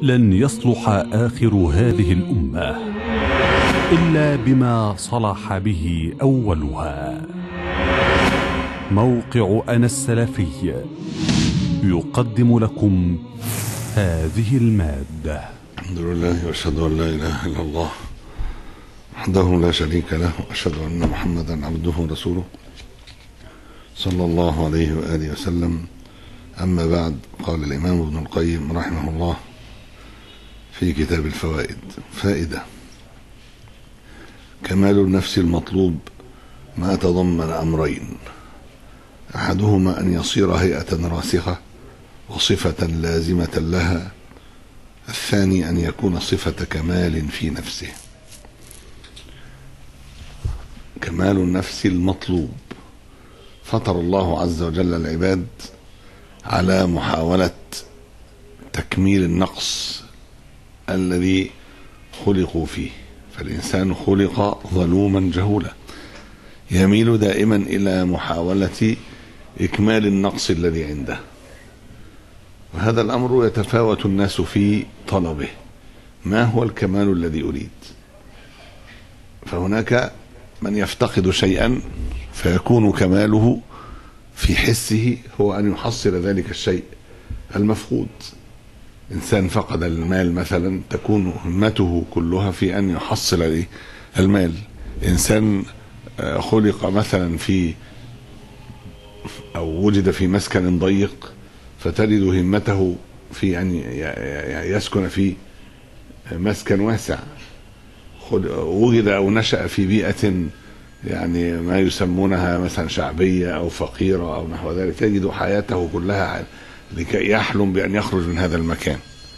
لن يصلح آخر هذه الأمة إلا بما صلح به أولها موقع أنا السلفي يقدم لكم هذه المادة الحمد لله واشهد ان لا اله الا الله وحده لا شريك له واشهد ان محمدا عبده ورسوله صلى الله عليه واله وسلم اما بعد قال الامام ابن القيم رحمه الله في كتاب الفوائد فائده كمال النفس المطلوب ما تضمن امرين احدهما ان يصير هيئه راسخه وصفه لازمه لها الثاني أن يكون صفة كمال في نفسه كمال النفس المطلوب فطر الله عز وجل العباد على محاولة تكميل النقص الذي خلقوا فيه فالإنسان خلق ظلوما جهولا يميل دائما إلى محاولة إكمال النقص الذي عنده وهذا الامر يتفاوت الناس في طلبه ما هو الكمال الذي اريد فهناك من يفتقد شيئا فيكون كماله في حسه هو ان يحصل ذلك الشيء المفقود انسان فقد المال مثلا تكون همته كلها في ان يحصل المال انسان خلق مثلا في او وجد في مسكن ضيق فتجد همته في ان يسكن في مسكن واسع وجد او نشا في بيئه يعني ما يسمونها مثلا شعبيه او فقيره او نحو ذلك تجد حياته كلها لكي يحلم بان يخرج من هذا المكان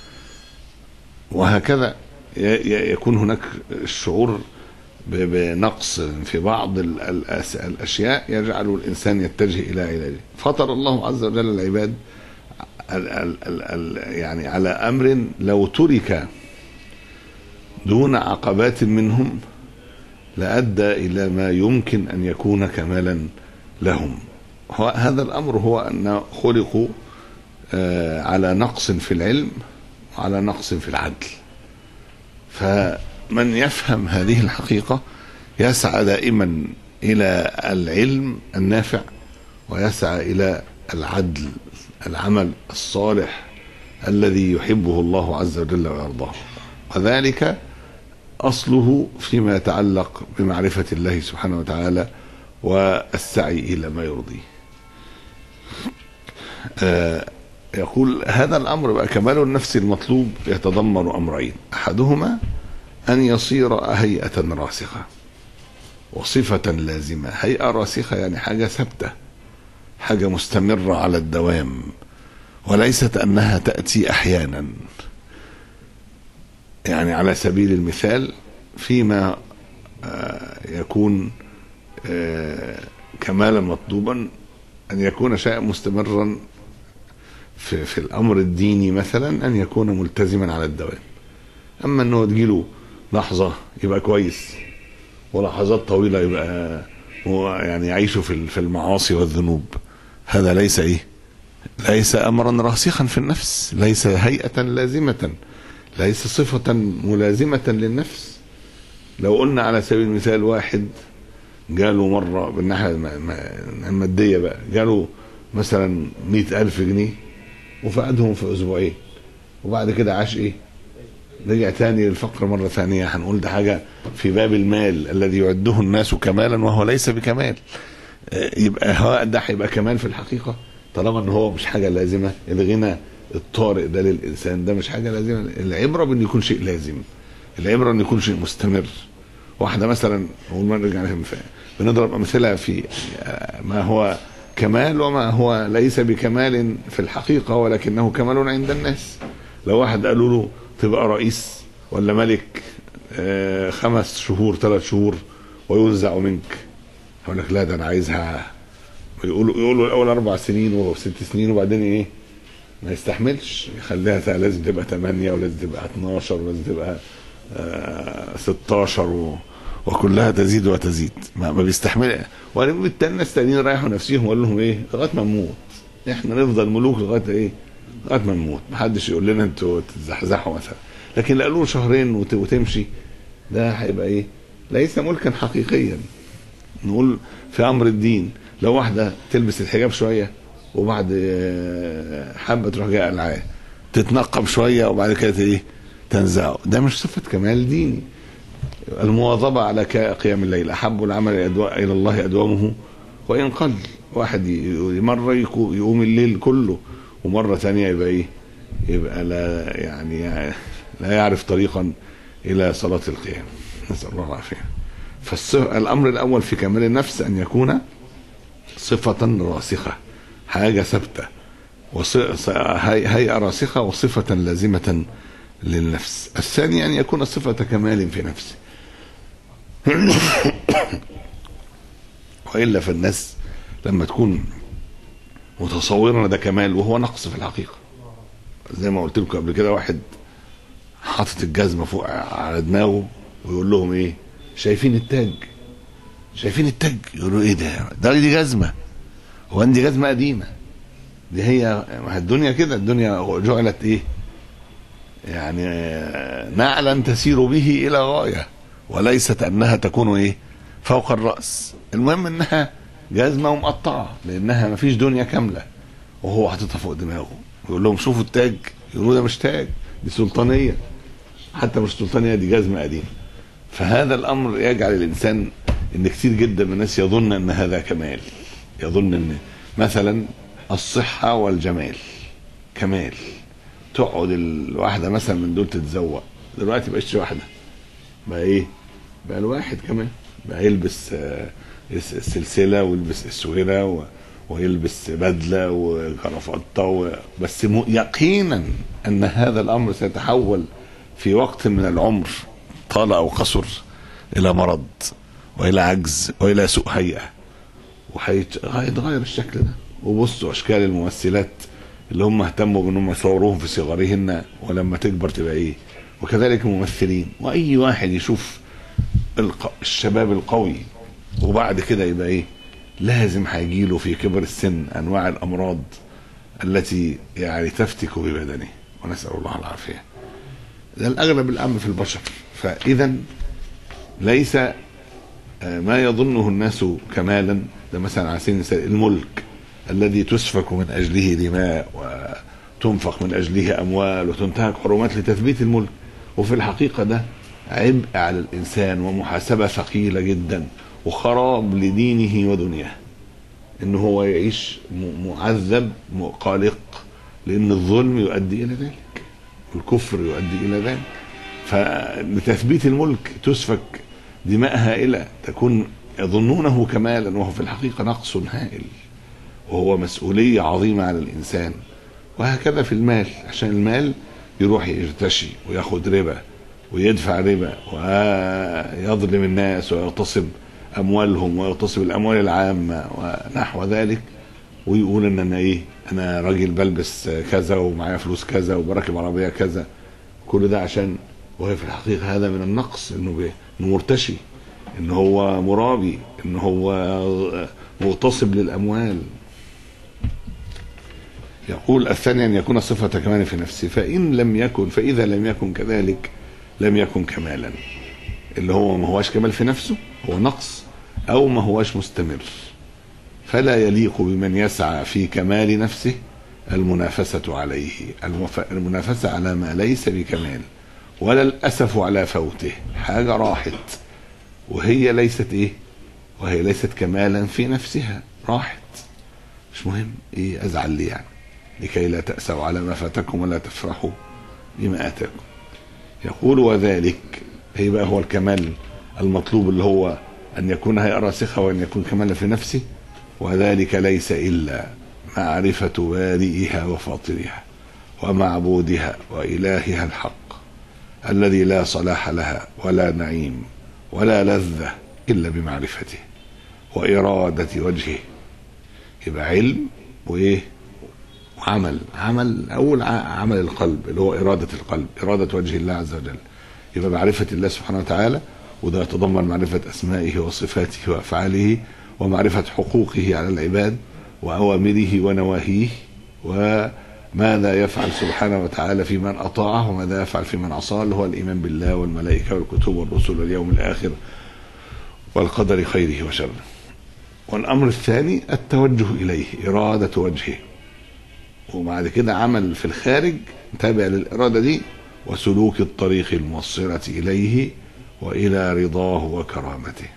وهكذا يكون هناك الشعور بنقص في بعض الاشياء يجعل الانسان يتجه الى علاجه فطر الله عز وجل العباد ال ال ال ال يعني على امر لو ترك دون عقبات منهم لادى الى ما يمكن ان يكون كمالا لهم هذا الامر هو ان خلقوا على نقص في العلم وعلى نقص في العدل فمن يفهم هذه الحقيقه يسعى دائما الى العلم النافع ويسعى الى العدل العمل الصالح الذي يحبه الله عز وجل ويرضاه وذلك اصله فيما يتعلق بمعرفه الله سبحانه وتعالى والسعي الى ما يرضيه آه يقول هذا الامر بقى كمال النفس المطلوب يتضمن امرين احدهما ان يصير هيئه راسخه وصفه لازمه هيئه راسخه يعني حاجه ثابته حاجة مستمرة على الدوام وليست أنها تأتي أحيانا يعني على سبيل المثال فيما يكون كمالا مطلوبا أن يكون شيئا مستمرا في, في الأمر الديني مثلا أن يكون ملتزما على الدوام أما أنه تجيله لحظة يبقى كويس ولحظات طويلة يبقى هو يعني يعيش في في المعاصي والذنوب هذا ليس ايه ليس امرا راسخا في النفس ليس هيئه لازمه ليس صفه ملازمه للنفس لو قلنا على سبيل المثال واحد جاله مرة بالناحية المادية بقى جاله مثلا مئة ألف جنيه وفقدهم في أسبوعين وبعد كده عاش إيه؟ رجع تاني للفقر مرة ثانية هنقول ده حاجة في باب المال الذي يعده الناس كمالا وهو ليس بكمال يبقى هو ده هيبقى كمال في الحقيقة طالما ان هو مش حاجة لازمة الغنى الطارئ ده للإنسان ده مش حاجة لازمة العبرة بأن يكون شيء لازم العبرة أن يكون شيء مستمر واحدة مثلا أول ما نرجع بنضرب أمثلة في ما هو كمال وما هو ليس بكمال في الحقيقة ولكنه كمال عند الناس لو واحد قالوا له تبقى رئيس ولا ملك آه خمس شهور ثلاث شهور وينزع منك يقول لك لا ده انا عايزها يقولوا يقولوا الاول اربع سنين وست سنين وبعدين ايه ما يستحملش يخليها لازم تبقى 8 ولازم تبقى 12 ولازم تبقى آه 16 و... وكلها تزيد وتزيد ما, ما بيستحمل وبالتالي الناس التانيين رايحوا نفسيهم وقال لهم ايه لغايه ما نموت احنا نفضل ملوك لغايه ايه لغايه ما نموت محدش يقول لنا انتوا تزحزحوا مثلا لكن قالوا شهرين وت- وتمشي ده هيبقى ايه ليس ملكا حقيقيا نقول في امر الدين لو واحده تلبس الحجاب شويه وبعد آه، حبه تروح جايه قلعاه تتنقب شويه وبعد كده ايه تنزعه ده مش صفه كمال ديني المواظبه على ك- قيام الليل احب العمل أدو- الى الله ادومه وان قل واحد ي- مره يكو- يقوم الليل كله ومره ثانيه يبقى ايه يبقى لا يعني لا يعرف طريقا الى صلاه القيام نسال الله العافيه فالامر الاول في كمال النفس ان يكون صفه راسخه حاجه ثابته وص- ص- هي- هيئه راسخه وصفه لازمه للنفس الثاني ان يكون صفه كمال في نفسه والا فالناس لما تكون متصوره ده كمال وهو نقص في الحقيقه زي ما قلت لكم قبل كده واحد حاطط الجزمه فوق على دماغه ويقول لهم ايه شايفين التاج شايفين التاج يقولوا ايه ده ده دي جزمه هو عندي جزمه قديمه دي هي ما هي الدنيا كده الدنيا جعلت ايه يعني آه، نعلا تسير به الى غايه وليست انها تكون ايه فوق الراس المهم انها جزمه ومقطعه لانها ما فيش دنيا كامله وهو حاططها فوق دماغه يقول لهم شوفوا التاج يقولوا ده مش تاج دي سلطانيه حتى مش سلطانيه دي جزمه قديمه فهذا الامر يجعل الانسان ان كتير جدا من الناس يظن ان هذا كمال يظن ان مثلا الصحه والجمال كمال تقعد الواحده مثلا من دول تتزوق دلوقتي بقتش واحده بقى ايه بقى الواحد كمان بقى يلبس آه، الس- السلسله ويلبس السويره و... ويلبس بدله وكرافته و... بس م... يقينا ان هذا الامر سيتحول في وقت من العمر طال او قصر الى مرض والى عجز والى سوء هيئه وهيتغير الشكل ده وبصوا اشكال الممثلات اللي هم اهتموا بانهم يصوروهم في صغرهن ولما تكبر تبقى ايه وكذلك الممثلين واي واحد يشوف الق... الشباب القوي وبعد كده يبقى ايه لازم هيجيله في كبر السن انواع الامراض التي يعني تفتك ببدنه ونسال الله العافيه ده الاغلب الامر في البشر فاذا ليس آه، ما يظنه الناس كمالا ده مثلا على سبيل المثال الملك الذي تسفك من اجله دماء وتنفق من اجله اموال وتنتهك حرمات لتثبيت الملك وفي الحقيقه ده عبء على الانسان ومحاسبه ثقيله جدا وخراب لدينه ودنياه ان هو يعيش م- معذب م- قلق لان الظلم يؤدي الى ذلك والكفر يؤدي الى ذلك فلتثبيت الملك تسفك دماء هائله تكون يظنونه كمالا وهو في الحقيقه نقص هائل وهو مسؤوليه عظيمه على الانسان وهكذا في المال عشان المال يروح يرتشي وياخد ربا ويدفع ربا ويظلم الناس ويغتصب اموالهم ويغتصب الاموال العامه ونحو ذلك ويقول ان انا ايه انا راجل بلبس كذا ومعايا فلوس كذا وبركب عربيه كذا كل ده عشان وهي في الحقيقه هذا من النقص انه بي- انه مرتشي ان هو مرابي ان هو مغتصب للاموال يقول الثاني ان يكون صفه كمال في نفسه فان لم يكن فاذا لم يكن كذلك لم يكن كمالا اللي هو ما هواش كمال في نفسه هو نقص او ما هواش مستمر فلا يليق بمن يسعى في كمال نفسه المنافسة عليه المف- المنافسة على ما ليس بكمال ولا الأسف على فوته حاجة راحت وهي ليست إيه وهي ليست كمالا في نفسها راحت مش مهم إيه أزعل لي يعني لكي لا تأسوا على ما فاتكم ولا تفرحوا بما آتاكم يقول وذلك هي بقى هو الكمال المطلوب اللي هو أن يكون هيئة راسخة وأن يكون كمالا في نفسه وذلك ليس إلا معرفة بارئها وفاطرها ومعبودها وإلهها الحق الذي لا صلاح لها ولا نعيم ولا لذة إلا بمعرفته وإرادة وجهه يبقى علم وإيه وعمل عمل أول ع- عمل القلب اللي هو إرادة القلب إرادة وجه الله عز وجل يبقى معرفة الله سبحانه وتعالى وده يتضمن معرفة أسمائه وصفاته وأفعاله ومعرفة حقوقه على العباد وأوامره ونواهيه ماذا يفعل سبحانه وتعالى في من أطاعه وماذا يفعل في من عصاه اللي هو الإيمان بالله والملائكة والكتب والرسل واليوم الآخر والقدر خيره وشره والأمر الثاني التوجه إليه إرادة وجهه وبعد كده عمل في الخارج تابع للإرادة دي وسلوك الطريق الموصلة إليه وإلى رضاه وكرامته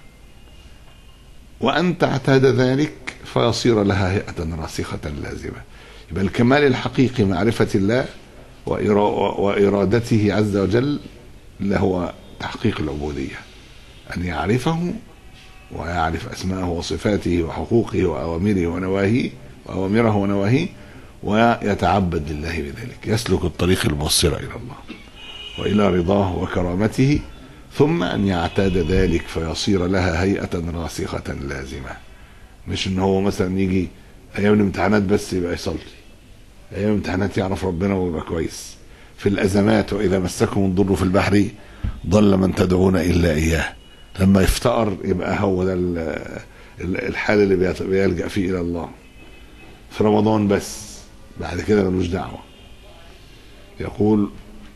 وأن تعتاد ذلك فيصير لها هيئة راسخة لازمة يبقى الكمال الحقيقي معرفة الله وإرا- وإرادته عز وجل اللي هو تحقيق العبودية أن يعرفه ويعرف أسماءه وصفاته وحقوقه وأوامره ونواهيه وأوامره ونواهيه ويتعبد لله بذلك يسلك الطريق الموصل إلى الله وإلى رضاه وكرامته ثم أن يعتاد ذلك فيصير لها هيئة راسخة لازمة مش إن هو مثلا يجي أيام الامتحانات بس يبقى يصلي أيام الامتحانات يعرف ربنا ويبقى كويس في الأزمات وإذا مسكم الضر في البحر ضل من تدعون إلا إياه لما يفتقر يبقى هو ده ال- ال- الحال اللي بيت- بيلجأ فيه إلى الله في رمضان بس بعد كده ملوش دعوة يقول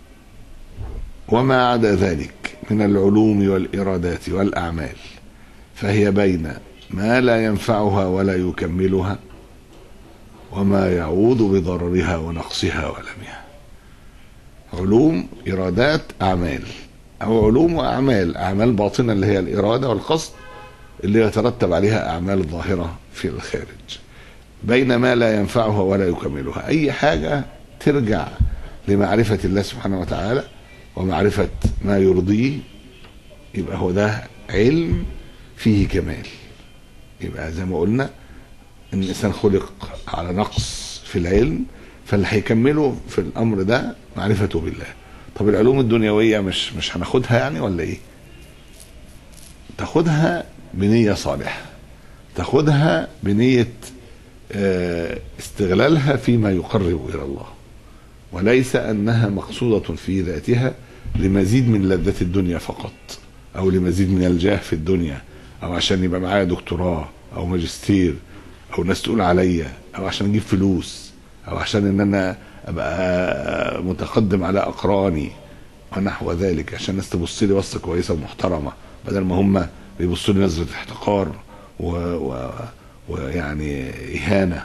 وما عدا ذلك من العلوم والإرادات والأعمال فهي بين ما لا ينفعها ولا يكملها وما يعود بضررها ونقصها ولمها علوم إرادات أعمال أو علوم وأعمال أعمال باطنة اللي هي الإرادة والقصد اللي يترتب عليها أعمال ظاهرة في الخارج بين ما لا ينفعها ولا يكملها أي حاجة ترجع لمعرفة الله سبحانه وتعالى ومعرفة ما يرضيه يبقى هو ده علم فيه كمال يبقى زي ما قلنا ان الانسان خلق على نقص في العلم فاللي هيكمله في الامر ده معرفته بالله طب العلوم الدنيويه مش مش هناخدها يعني ولا ايه تاخدها بنيه صالحه تاخدها بنيه آه، استغلالها فيما يقرب الى الله وليس انها مقصوده في ذاتها لمزيد من لذة الدنيا فقط او لمزيد من الجاه في الدنيا او عشان يبقى معايا دكتوراه او ماجستير او ناس تقول عليا او عشان اجيب فلوس او عشان ان انا ابقى متقدم على اقراني ونحو ذلك عشان الناس تبص لي بصه كويسه ومحترمه بدل ما هم بيبصوا لي نظره احتقار و... و... ويعني اهانه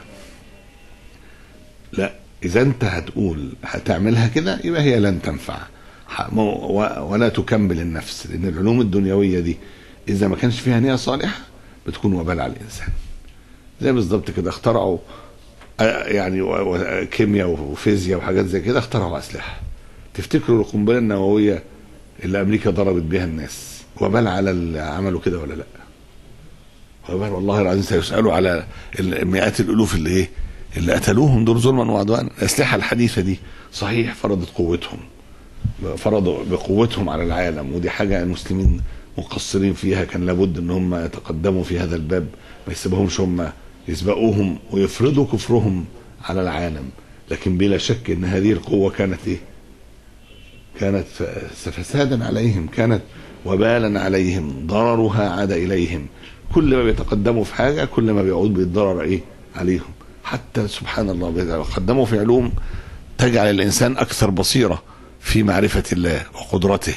لا اذا انت هتقول هتعملها كده يبقى هي لن تنفع ح- مو- و- ولا تكمل النفس لان العلوم الدنيويه دي اذا ما كانش فيها نيه صالحه بتكون وبال على الانسان زي بالظبط كده اخترعوا آه، يعني و- و- كيمياء وفيزياء وحاجات زي كده اخترعوا اسلحه تفتكروا القنبله النوويه اللي امريكا ضربت بها الناس وبال على اللي عملوا كده ولا لا وبال والله العظيم سيسالوا على المئات الالوف اللي ايه اللي قتلوهم دول ظلما وعدوانا الاسلحه الحديثه دي صحيح فرضت قوتهم فرضوا بقوتهم على العالم ودي حاجه المسلمين مقصرين فيها كان لابد ان هم يتقدموا في هذا الباب ما يسيبهمش هم يسبقوهم ويفرضوا كفرهم على العالم لكن بلا شك ان هذه القوه كانت ايه كانت ف- فسادا عليهم كانت وبالا عليهم ضررها عاد اليهم كل ما بيتقدموا في حاجه كل ما بيعود بالضرر ايه عليهم حتى سبحان الله بيتقدموا في علوم تجعل الانسان اكثر بصيره في معرفه الله وقدرته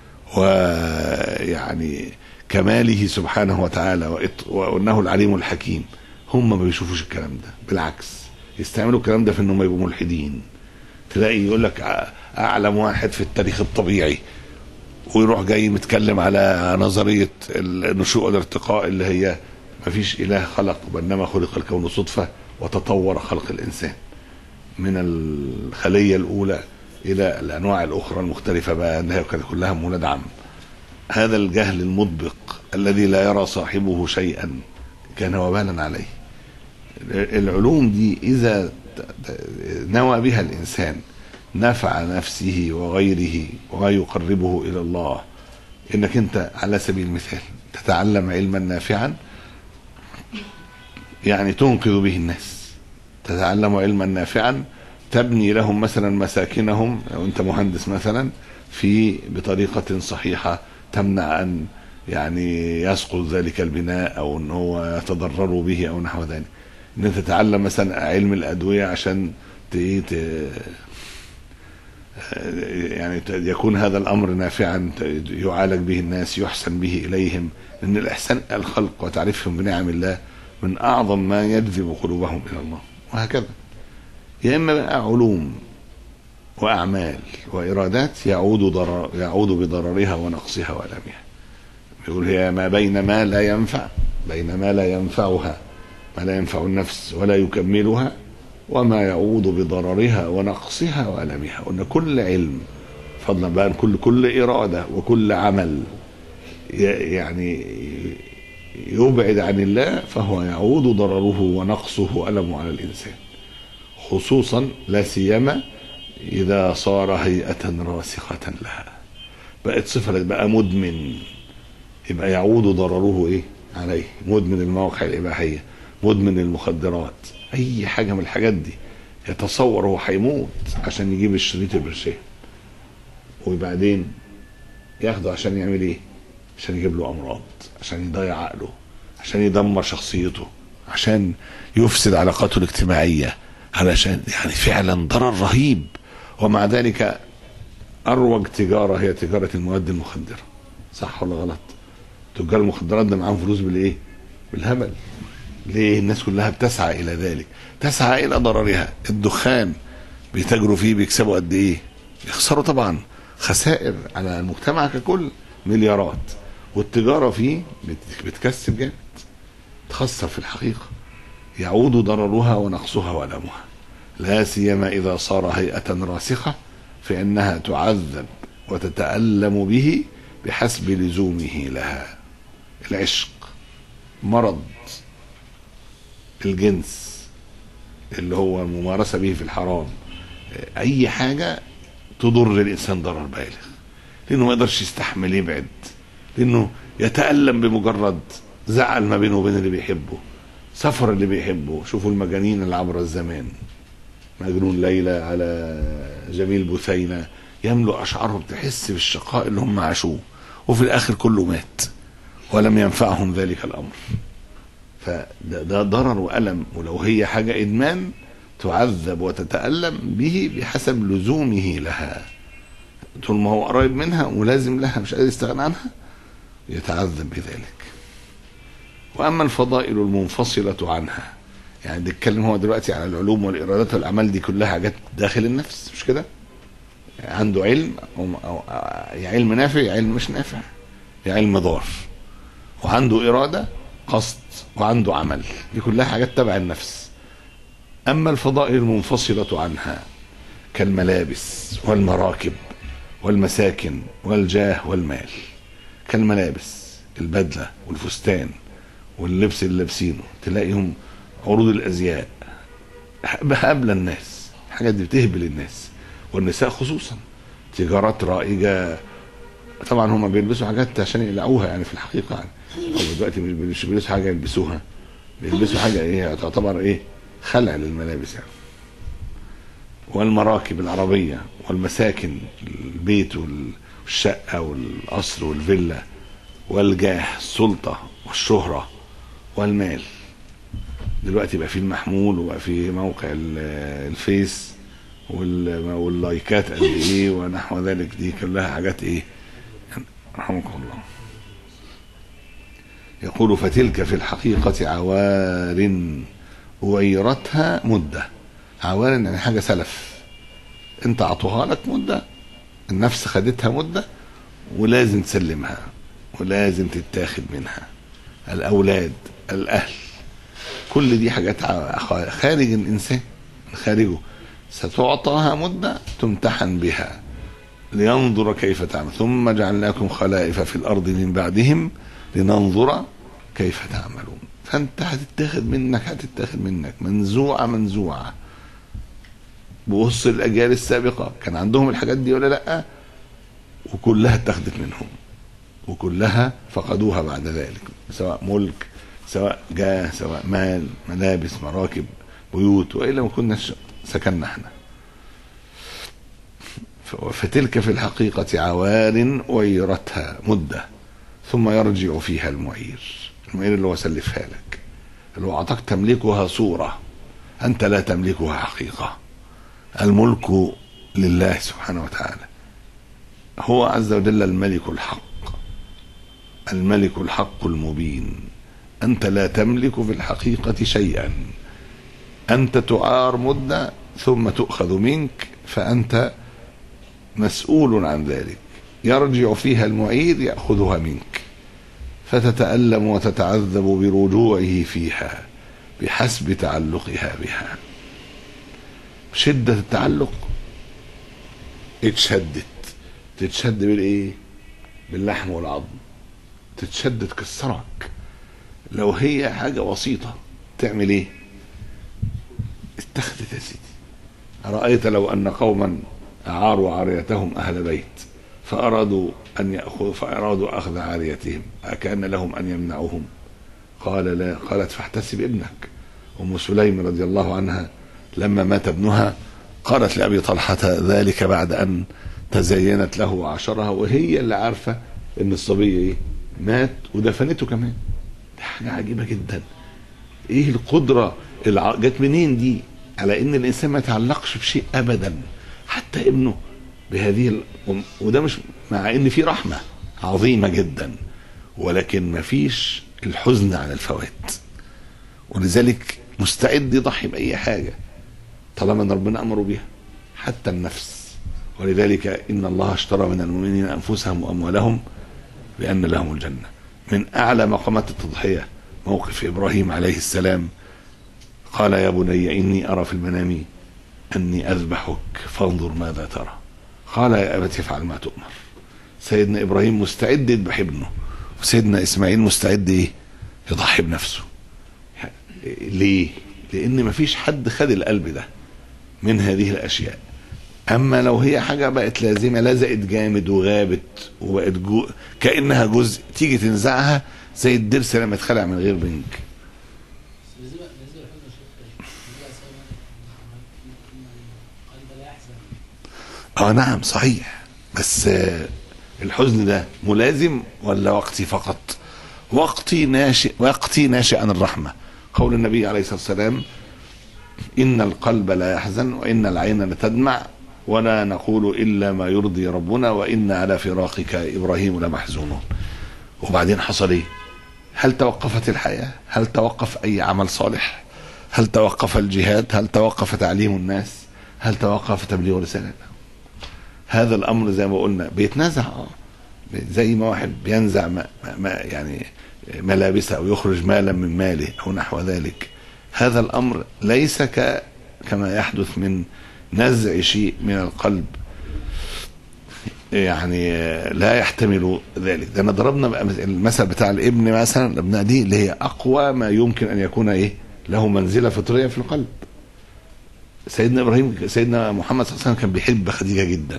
ويعني كماله سبحانه وتعالى وإط- وانه العليم الحكيم هم ما بيشوفوش الكلام ده بالعكس يستعملوا الكلام ده في انهم يبقوا ملحدين تلاقي يقول لك أ- اعلم واحد في التاريخ الطبيعي ويروح جاي متكلم على نظريه النشوء والارتقاء اللي هي ما فيش اله خلق وانما خلق الكون صدفه وتطور خلق الانسان من الخليه الاولى الى الانواع الاخرى المختلفه بقى انها كانت كلها مولد عم هذا الجهل المطبق الذي لا يرى صاحبه شيئا كان وبالا عليه العلوم دي اذا ت- ت- نوى بها الانسان نفع نفسه وغيره وما يقربه الى الله انك انت على سبيل المثال تتعلم علما نافعا يعني تنقذ به الناس تتعلم علما نافعا تبني لهم مثلا مساكنهم لو انت مهندس مثلا في بطريقه صحيحه تمنع ان يعني يسقط ذلك البناء او ان هو يتضرروا به او نحو ذلك ان انت تتعلم مثلا علم الادويه عشان ت- إيه ت- يعني ت- يكون هذا الامر نافعا ت- يعالج به الناس يحسن به اليهم لان الاحسان إلى الخلق وتعريفهم بنعم الله من اعظم ما يجذب قلوبهم الى الله وهكذا يا اما بقى علوم واعمال وارادات يعود ضرر يعود بضررها ونقصها والامها يقول هي ما بين ما لا ينفع بين ما لا ينفعها ما لا ينفع النفس ولا يكملها وما يعود بضررها ونقصها والامها قلنا كل علم فضلا بقى عن كل كل اراده وكل عمل ي- يعني يبعد عن الله فهو يعود ضرره ونقصه والمه على الانسان خصوصا لا سيما اذا صار هيئه راسخه لها بقت صفه بقى مدمن يبقى يعود ضرره ايه عليه مدمن المواقع الاباحيه مدمن المخدرات اي حاجه من الحاجات دي يتصور هو هيموت عشان يجيب الشريط البرشام وبعدين ياخده عشان يعمل ايه عشان يجيب له امراض عشان يضيع عقله عشان يدمر شخصيته عشان يفسد علاقاته الاجتماعيه علشان يعني فعلا ضرر رهيب ومع ذلك اروج تجاره هي تجاره المواد المخدره صح ولا غلط تجار المخدرات ده معاهم فلوس بالايه بالهبل ليه الناس كلها بتسعى الى ذلك تسعى الى ضررها الدخان بيتاجروا فيه بيكسبوا قد ايه يخسروا طبعا خسائر على المجتمع ككل مليارات والتجاره فيه بت- بتكسب جامد تخسر في الحقيقه يعود ضررها ونقصها والمها لا سيما اذا صار هيئه راسخه فانها تعذب وتتالم به بحسب لزومه لها العشق مرض الجنس اللي هو الممارسه به في الحرام اي حاجه تضر الانسان ضرر بالغ لانه ما يقدرش يستحمل يبعد لانه يتالم بمجرد زعل ما بينه وبين اللي بيحبه سفر اللي بيحبه شوفوا المجانين اللي عبر الزمان مجنون ليلى على جميل بثينة يملؤ أشعارهم تحس بالشقاء اللي هم عاشوه وفي الآخر كله مات ولم ينفعهم ذلك الأمر فده ده ضرر وألم ولو هي حاجة إدمان تعذب وتتألم به بحسب لزومه لها طول ما هو قريب منها ولازم لها مش قادر يستغنى عنها يتعذب بذلك واما الفضائل المنفصله عنها يعني بيتكلم هو دلوقتي على العلوم والارادات والاعمال دي كلها حاجات داخل النفس مش كده عنده علم أو أو يا علم نافع يا علم مش نافع يا علم ضار وعنده اراده قصد وعنده عمل دي كلها حاجات تبع النفس اما الفضائل المنفصله عنها كالملابس والمراكب والمساكن والجاه والمال كالملابس البدله والفستان واللبس اللي لابسينه تلاقيهم عروض الازياء هبل الناس الحاجات دي بتهبل الناس والنساء خصوصا تجارات رائجه طبعا هم بيلبسوا حاجات عشان يقلعوها يعني في الحقيقه يعني هم دلوقتي مش مش بيلبسوا حاجه يلبسوها بيلبسوا حاجه ايه تعتبر ايه خلع للملابس يعني والمراكب العربيه والمساكن البيت والشقه والقصر والفيلا والجاه السلطه والشهره والمال دلوقتي بقى في المحمول وبقى في موقع ال- الفيس وال- واللايكات قد ايه ونحو ذلك دي كلها حاجات ايه رحمكم الله يقول فتلك في الحقيقة عوار أعيرتها مدة عوار يعني حاجة سلف انت عطوها لك مدة النفس خدتها مدة ولازم تسلمها ولازم تتاخد منها الأولاد الأهل كل دي حاجات ع- خارج الإنسان خارجه ستعطاها مدة تمتحن بها لينظر كيف تعمل ثم جعلناكم خلائف في الأرض من بعدهم لننظر كيف تعملون فأنت هتتاخد منك هتتاخد منك منزوعة منزوعة بص الأجيال السابقة كان عندهم الحاجات دي ولا لأ وكلها اتخذت منهم وكلها فقدوها بعد ذلك سواء ملك سواء جاه سواء مال ملابس مراكب بيوت والا ما كناش سكننا احنا ف- فتلك في الحقيقة عوار أعيرتها مدة ثم يرجع فيها المعير المعير اللي هو سلفها لك اللي هو أعطاك تملكها صورة أنت لا تملكها حقيقة الملك لله سبحانه وتعالى هو عز وجل الملك الحق الملك الحق المبين انت لا تملك في الحقيقه شيئا انت تعار مده ثم تؤخذ منك فانت مسؤول عن ذلك يرجع فيها المعير ياخذها منك فتتالم وتتعذب برجوعه فيها بحسب تعلقها بها شده التعلق اتشدت تتشد بالايه باللحم والعظم تتشد تكسرك لو هي حاجه بسيطه تعمل ايه اتخذت يا سيدي أرأيت لو أن قوما أعاروا عاريتهم أهل بيت فأرادوا أن يأخذوا فأرادوا أخذ عاريتهم أكان لهم أن يمنعوهم قال لا قالت فاحتسب ابنك أم سليم رضي الله عنها لما مات ابنها قالت لأبي طلحة ذلك بعد أن تزينت له وعشرها وهي اللي عارفة إن الصبي إيه مات ودفنته كمان دي حاجة عجيبة جدا ايه القدرة الع... جت منين دي على ان الانسان ما يتعلقش بشيء ابدا حتى ابنه بهذه ال... وده مش مع ان في رحمة عظيمة جدا ولكن ما فيش الحزن على الفوات ولذلك مستعد يضحي بأي حاجة طالما ان ربنا امره بها حتى النفس ولذلك ان الله اشترى من المؤمنين انفسهم واموالهم بان لهم الجنه من اعلى مقامات التضحيه موقف ابراهيم عليه السلام قال يا بني اني ارى في المنام اني اذبحك فانظر ماذا ترى قال يا ابت افعل ما تؤمر سيدنا ابراهيم مستعد يذبح ابنه وسيدنا اسماعيل مستعد ايه يضحي بنفسه ليه لان مفيش حد خد القلب ده من هذه الاشياء اما لو هي حاجه بقت لازمه لزقت جامد وغابت وبقت جو كانها جزء تيجي تنزعها زي الضرس لما اتخلع من غير بنك بالنسبه بالنسبه للحزن يا شيخ بالنسبه لسبب القلب لا يحزن اه نعم صحيح بس آه، الحزن ده ملازم ولا وقتي فقط وقتي ناشئ وقتي ناشئ عن الرحمه قول النبي عليه الصلاه والسلام ان القلب لا يحزن وان العين لتدمع ولا نقول الا ما يرضي ربنا وان على فراقك ابراهيم لمحزونون وبعدين حصل ايه هل توقفت الحياه هل توقف اي عمل صالح هل توقف الجهاد هل توقف تعليم الناس هل توقف تبليغ رسالة هذا الامر زي ما قلنا بيتنازع اه زي ما واحد بينزع ما ما يعني ملابسه او يخرج مالا من ماله او نحو ذلك هذا الامر ليس ك كما يحدث من نزع شيء من القلب يعني لا يحتمل ذلك ده انا ضربنا بقى المثل بتاع الابن مثلا الابناء دي اللي هي اقوى ما يمكن ان يكون ايه له منزله فطريه في القلب سيدنا ابراهيم سيدنا محمد صلى الله عليه وسلم كان بيحب خديجه جدا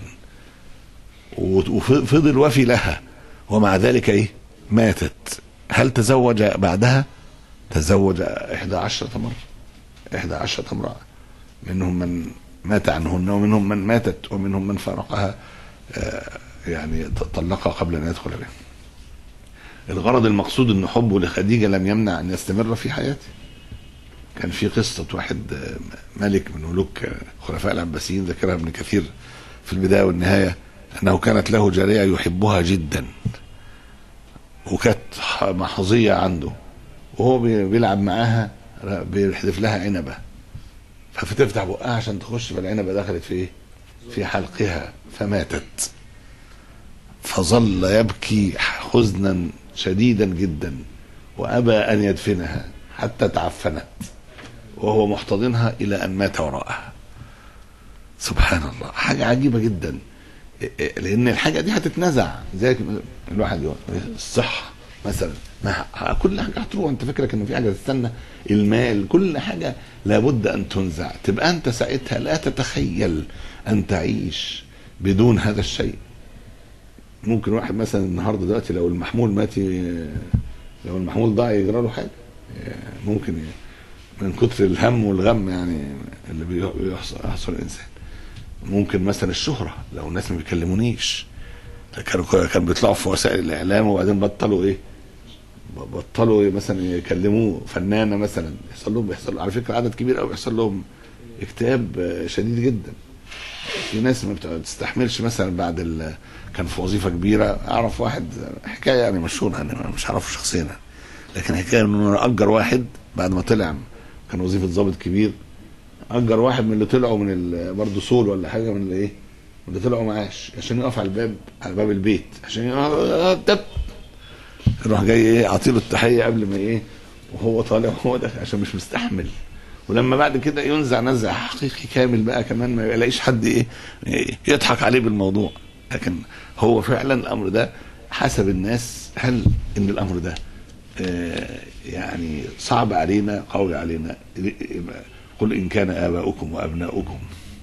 وفضل وفي لها ومع ذلك ايه ماتت هل تزوج بعدها تزوج إحدى عشرة مرة إحدى عشرة امرأة منهم من مات عنهن ومنهم من ماتت ومنهم من فارقها آه، يعني طلقها قبل أن يدخل بها الغرض المقصود أن حبه لخديجة لم يمنع أن يستمر في حياته كان في قصة واحد آه، ملك من ملوك خلفاء العباسيين ذكرها ابن كثير في البداية والنهاية أنه كانت له جارية يحبها جدا وكانت محظية عنده وهو بي- بيلعب معاها بيحذف لها عنبة ففتفتح بقها عشان تخش فالعنبة دخلت في ايه؟ في حلقها فماتت فظل يبكي حزنا شديدا جدا وأبى أن يدفنها حتى تعفنت وهو محتضنها إلى أن مات وراءها سبحان الله حاجة عجيبة جدا لأن الحاجة دي هتتنزع زي الواحد يقول الصحة مثلا ما ه- كل حاجة هتروح أنت فكرك إن في حاجة تستنى المال كل حاجة لابد أن تنزع تبقى أنت ساعتها لا تتخيل أن تعيش بدون هذا الشيء ممكن واحد مثلا النهارده دلوقتي لو المحمول مات ي- لو المحمول ضاع يجرى له حاجه ممكن ي- من كتر الهم والغم يعني اللي بي- بيحصل يحصل الانسان ممكن مثلا الشهره لو الناس ما بيكلمونيش كانوا كانوا بيطلعوا في وسائل الاعلام وبعدين بطلوا ايه بطلوا مثلا يكلموه فنانه مثلا يحصل لهم بيحصل على فكره عدد كبير قوي بيحصل لهم اكتئاب آه، شديد جدا في ناس ما بتستحملش مثلا بعد ال... كان في وظيفه كبيره اعرف واحد حكايه يعني مشهوره انا مش عارفه شخصيا لكن حكايه انه اجر واحد بعد ما طلع كان وظيفه ضابط كبير اجر واحد من اللي طلعوا من ال... برضه سول ولا حاجه من اللي ايه من اللي طلعوا معاش عشان يقف على الباب على باب البيت عشان يقف يروح جاي ايه عاطيله التحيه قبل ما ايه وهو طالع وهو داخل عشان مش مستحمل ولما بعد كده ينزع نزع حقيقي كامل بقى كمان ما يلاقيش حد ايه يضحك عليه بالموضوع لكن هو فعلا الامر ده حسب الناس هل ان الامر ده آه، يعني صعب علينا قوي علينا قل ان كان اباؤكم وابناؤكم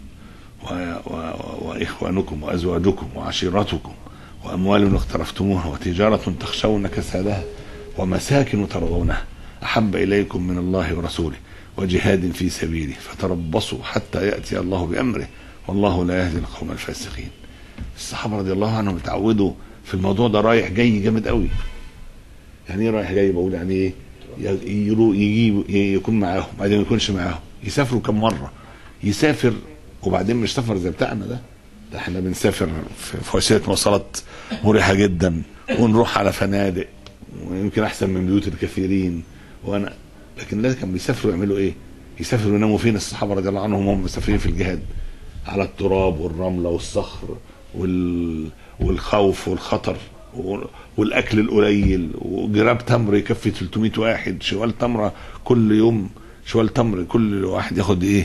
و- و- واخوانكم وازواجكم وعشيرتكم واموال اقترفتموها وتجاره تخشون كسادها ومساكن ترضونها احب اليكم من الله ورسوله وجهاد في سبيله فتربصوا حتى ياتي الله بامره والله لا يهدي القوم الفاسقين الصحابه رضي الله عنهم اتعودوا في الموضوع ده رايح جاي جامد قوي يعني ايه رايح جاي بقول يعني ايه ي- يرو- يجيب يكون معاهم بعدين ما يكونش معاهم يسافروا كم مره يسافر وبعدين مش سفر زي بتاعنا ده ده احنا بنسافر في في وسيله مواصلات مريحه جدا ونروح على فنادق ويمكن احسن من بيوت الكثيرين وانا لكن ده كان بيسافروا يعملوا ايه؟ يسافروا يناموا فين الصحابه رضي الله عنهم وهم مسافرين في الجهاد على التراب والرمله والصخر وال... والخوف والخطر و- والاكل القليل وجراب تمر يكفي 300 واحد شوال تمره كل يوم شوال تمر كل واحد ياخد ايه؟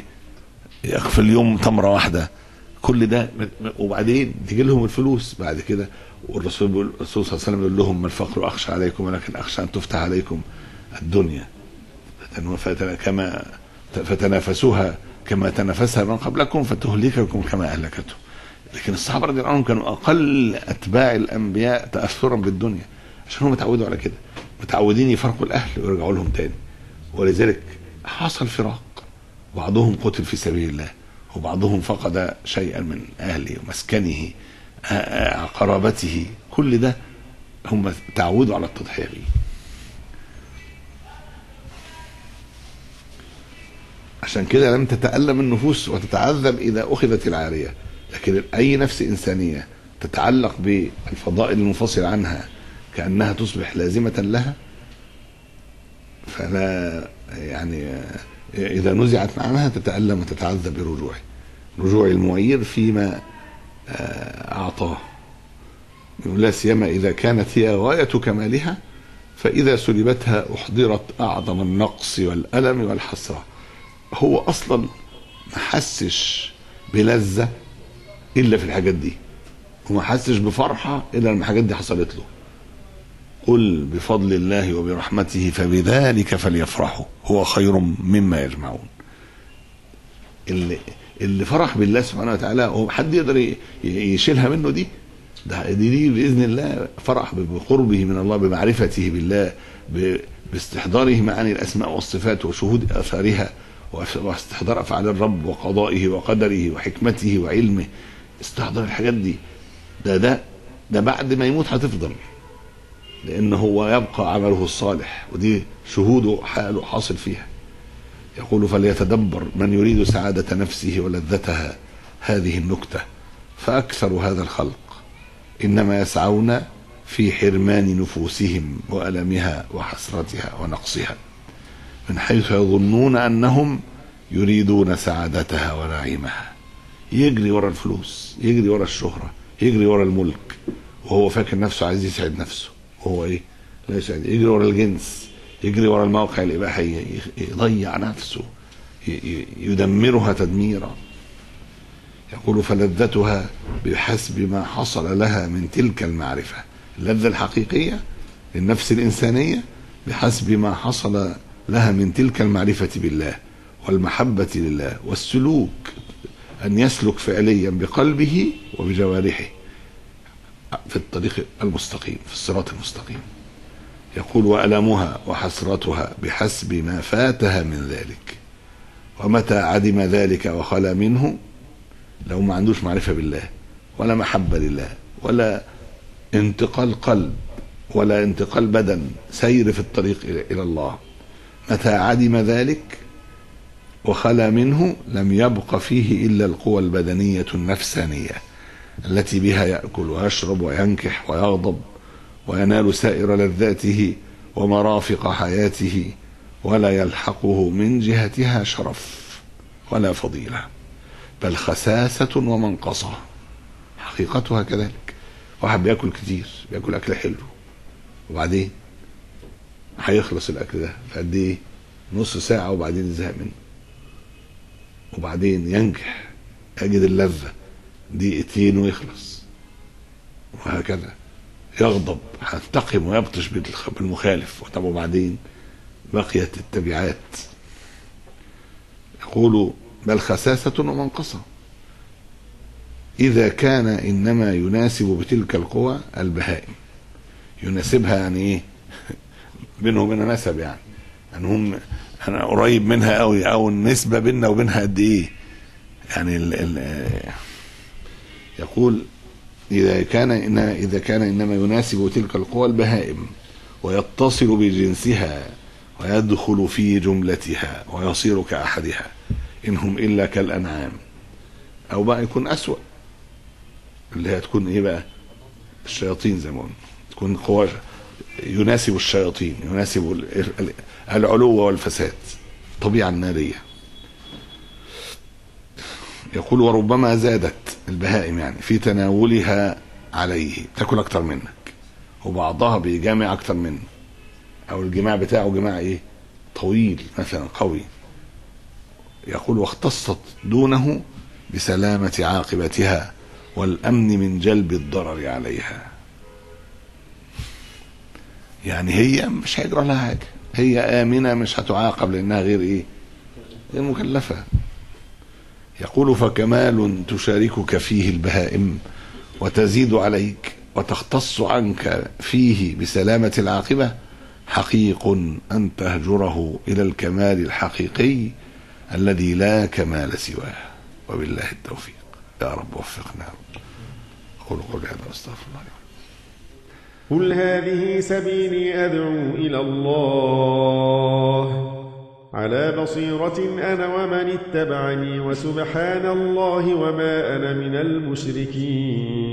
في اليوم تمره واحده كل ده وبعدين تيجي لهم الفلوس بعد كده والرسول بيقول الرسول صلى الله عليه وسلم يقول لهم ما الفقر اخشى عليكم ولكن اخشى ان تفتح عليكم الدنيا فتن- فتن- كما فتنافسوها كما تنافسها من قبلكم فتهلككم كما اهلكته لكن الصحابه رضي الله عنهم كانوا اقل اتباع الانبياء تاثرا بالدنيا عشان هم متعودوا على كده متعودين يفرقوا الاهل ويرجعوا لهم تاني ولذلك حصل فراق بعضهم قتل في سبيل الله وبعضهم فقد شيئا من اهله ومسكنه آ- آ- قرابته كل ده هم تعودوا على التضحيه به عشان كده لم تتألم النفوس وتتعذب إذا أخذت العارية لكن أي نفس إنسانية تتعلق بالفضائل المنفصل عنها كأنها تصبح لازمة لها فلا يعني إذا نزعت عنها تتألم وتتعذب برجوعه رجوع المعير فيما آه، أعطاه لا سيما إذا كانت هي غاية كمالها فإذا سلبتها أحضرت أعظم النقص والألم والحسرة هو أصلا ما حسش بلذة إلا في الحاجات دي وما حسش بفرحة إلا لما الحاجات دي حصلت له قل بفضل الله وبرحمته فبذلك فليفرحوا هو خير مما يجمعون اللي اللي فرح بالله سبحانه وتعالى هو حد يقدر ي- يشيلها منه دي ده دي, دي باذن الله فرح بقربه من الله بمعرفته بالله ب- باستحضاره معاني الاسماء والصفات وشهود اثارها وأف- واستحضار افعال الرب وقضائه وقدره وحكمته وعلمه استحضار الحاجات دي ده ده ده بعد ما يموت هتفضل لان هو يبقى عمله الصالح ودي شهوده حاله حاصل فيها يقول فليتدبر من يريد سعادة نفسه ولذتها هذه النكتة فأكثر هذا الخلق إنما يسعون في حرمان نفوسهم وألمها وحسرتها ونقصها من حيث يظنون أنهم يريدون سعادتها ونعيمها يجري ورا الفلوس يجري ورا الشهرة يجري ورا الملك وهو فاكر نفسه عايز يسعد نفسه وهو ايه لا يسعد يجري ورا الجنس يجري ورا المواقع الإباحية يضيع نفسه ي- ي- يدمرها تدميرا يقول فلذتها بحسب ما حصل لها من تلك المعرفة اللذة الحقيقية للنفس الإنسانية بحسب ما حصل لها من تلك المعرفة بالله والمحبة لله والسلوك أن يسلك فعليا بقلبه وبجوارحه في الطريق المستقيم في الصراط المستقيم يقول وألمها وحسرتها بحسب ما فاتها من ذلك ومتى عدم ذلك وخلا منه لو ما عندوش معرفة بالله ولا محبة لله ولا انتقال قلب ولا انتقال بدن سير في الطريق إلى إلى الله متى عدم ذلك وخلا منه لم يبق فيه إلا القوى البدنية النفسانية التي بها يأكل ويشرب وينكح ويغضب وينال سائر لذاته ومرافق حياته ولا يلحقه من جهتها شرف ولا فضيلة بل خساسة ومنقصة حقيقتها كذلك واحد بياكل كتير بياكل أكل حلو وبعدين هيخلص الأكل ده في قد إيه؟ نص ساعة وبعدين يزهق منه وبعدين ينجح يجد اللذة دقيقتين ويخلص وهكذا يغضب هينتقم ويبطش بالخ- بالمخالف طب وبعدين بقيت التبعات يقول بل خساسة ومنقصة إذا كان إنما يناسب بتلك القوى البهائم يناسبها يعني إيه بينه وبينها نسب يعني يعني هم أنا قريب منها قوي أو النسبة بيننا وبينها قد إيه يعني ال ال يقول إذا كان إن إذا كان إنما يناسب تلك القوى البهائم ويتصل بجنسها ويدخل في جملتها ويصير كأحدها إن هم إلا كالأنعام أو بقى يكون أسوأ اللي هي تكون إيه بقى الشياطين زي ما قلنا تكون قوى يناسب الشياطين يناسب ال- ال- العلو والفساد طبيعة النارية يقول وربما زادت البهائم يعني في تناولها عليه تاكل اكتر منك وبعضها بيجامع اكتر منه او الجماع بتاعه جماع ايه طويل مثلا قوي يقول واختصت دونه بسلامة عاقبتها والامن من جلب الضرر عليها يعني هي مش هيجرى لها حاجه هي امنه مش هتعاقب لانها غير ايه غير مكلفه يقول فكمال تشاركك فيه البهائم وتزيد عليك وتختص عنك فيه بسلامة العاقبة حقيق أن تهجره إلى الكمال الحقيقي الذي لا كمال سواه وبالله التوفيق يا رب وفقنا أقول قولي هذا واستغفر الله لي قل هذه سبيلي أدعو إلى الله على بصيرة أنا ومن اتبعني وسبحان الله وما أنا من المشركين